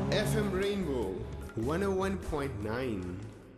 FM Rainbow 101.9.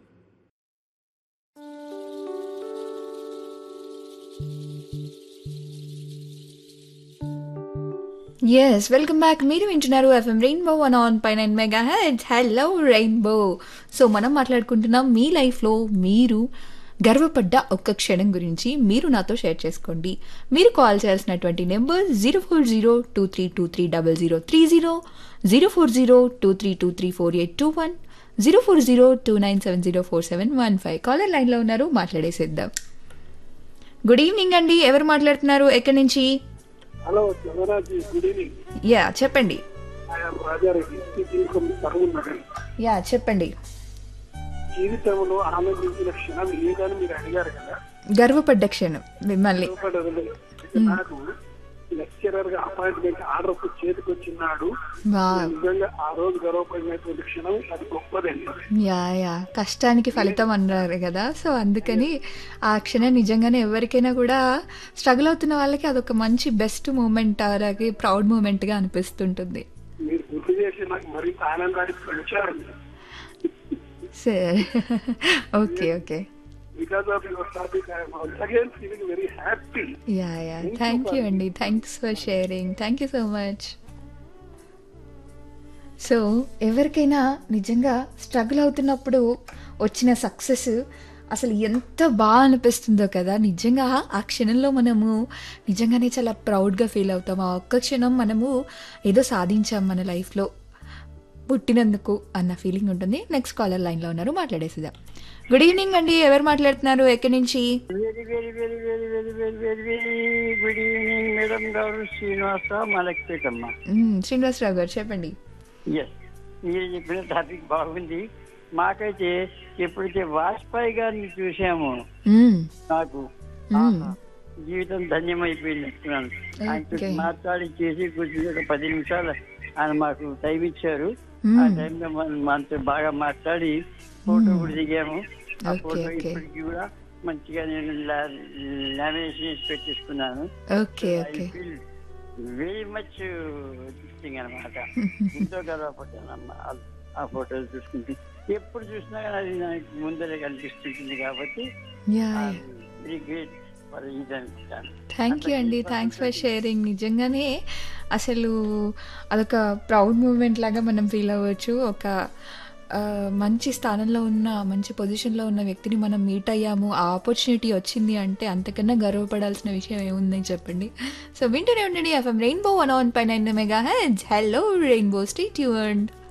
Yes welcome back మీరు వింటున్నారు FM rainbow one o one పై nine mega head hello rainbow so మనం మాట్లాడుకుంటున్నాం మీ లైఫ్లో మీరు గర్వపడ్డ ఒక్క క్షణం గురించి మీరు నాతో షేర్ చేసుకోండి మీరు కాల్ చేయాల్సినటువంటి number zero four zero two three two three double zero three zero zero four zero two three two three four eight two one zero four zero two nine seven zero four seven one five caller లైన్లో ఉన్నారు మాట్లాడేసేద్దాం good evening అండి ఎవరు మాట్లాడుతున్నారు ఎక్కడి నుంచి hello Chandraraju good evening yeah చెప్పండి I'm Raja Reddy speaking from Karuvu Nagar yeah చెప్పండి జీవితంలో ఆనందించిన క్షణం ఏదని మీరు అడిగారు కదా గర్వపడ్డ క్షణం మిమ్మల్ని గర్వపడదు. నాకు లెక్చరర్ గా అపాయింట్మెంట్ ఆర్డర్ చేతికి వచ్చినాడు వావ్. నిజంగా ఆ రోజు గర్వపడినటువంటి క్షణం అది గొప్పదండి యా యా కష్టానికి ఫలితం అన్నారు కదా సో అందుకని ఆ క్షణం నిజంగానే ఎవరికైనా కూడా స్ట్రగుల్ అవుతున్న వాళ్ళకి అదొక మంచి బెస్ట్ మూమెంట్ అలాగే ప్రౌడ్ మూమెంట్గా అనిపిస్తుంటుంది మీరు గుర్తు చేసి నాకు మరింత ఆనందాన్ని పెంచారు సరే okay okay because of your topic I'm again feeling very happy yeah yeah thank you అండి thanks for sharing thank you so much so ఎవరికైనా నిజంగా స్ట్రగుల్ అవుతున్నప్పుడు వచ్చిన సక్సెస్ అసలు ఎంత బాగా అనిపిస్తుందో కదా నిజంగా ఆ క్షణంలో మనము నిజంగానే చాలా ప్రౌడ్గా ఫీల్ అవుతాం ఆ ఒక్క క్షణం మనము ఏదో సాధించాం మన లైఫ్లో పుట్టినందుకు అన్న ఫీలింగ్ ఉంటుంది నెక్స్ట్ కాలర్ లైన్లో ఉన్నారు మాట్లాడేసిద్దాం గుడ్ ఈవినింగ్ అండి ఎవరు మాట్లాడుతున్నారు ఎక్కడి నుంచి very very very very very very very very good evening madam గారు శ్రీనివాస మలక్పేటమ్మ మ్మ్, శ్రీనివాసరావు గారు చెప్పండి ఎస్ మీరు చెప్పిన టాపిక్ బాగుంది మాకైతే ఎప్పుడైతే వాజ్పేయి గారిని చూసాము మ్మ్, నాకు మ్మ్. ఆహా, జీవితం ధన్యమైపోయింది అనుకున్నాను ఆయనతో Okay. మాట్లాడి చేసి కొద్దిగా ఒక పది నిమిషాలు ఆయన మాకు టైం ఇచ్చారు మ్మ్. ఆ టైంలో మనం మనతో బాగా మాట్లాడి ఫోటో కూడా దిగాము ఆ Okay, ఫోటో okay. ఇప్పటికి కూడా మంచిగా నేను లామినేషన్ చేసి పెట్టేసుకున్నాను okay okay very much thing అనమాట ఎంతో గర్వపడ్డానమ్మా ఆ- ఆ ఫోటోలు చూసుకుంటే ఎప్పుడు చూసినా కానీ అది నాకు ముందరే కనిపిస్తుంటుంది కాబట్టి యా వెరీ గ్రేట్ ఫర్ ఇది అనుకుంటాను థ్యాంక్ యూ అండి థ్యాంక్స్ ఫర్ షేరింగ్ నిజంగానే అసలు అదొక ప్రౌడ్ మూమెంట్ లాగా మనం ఫీల్ అవ్వచ్చు ఒక ఆ, మంచి స్థానంలో ఉన్న మంచి పొజిషన్లో ఉన్న వ్యక్తిని మనం మీట్ అయ్యాము ఆ ఆపర్చునిటీ వచ్చింది అంటే అంతకన్నా గర్వపడాల్సిన విషయం ఏముందని చెప్పండి సో వింటూనే ఉండండి ఎఫ్ఎం రెయిన్బో వన్ ఆన్ పై nine mega heads hello rainbow stay tuned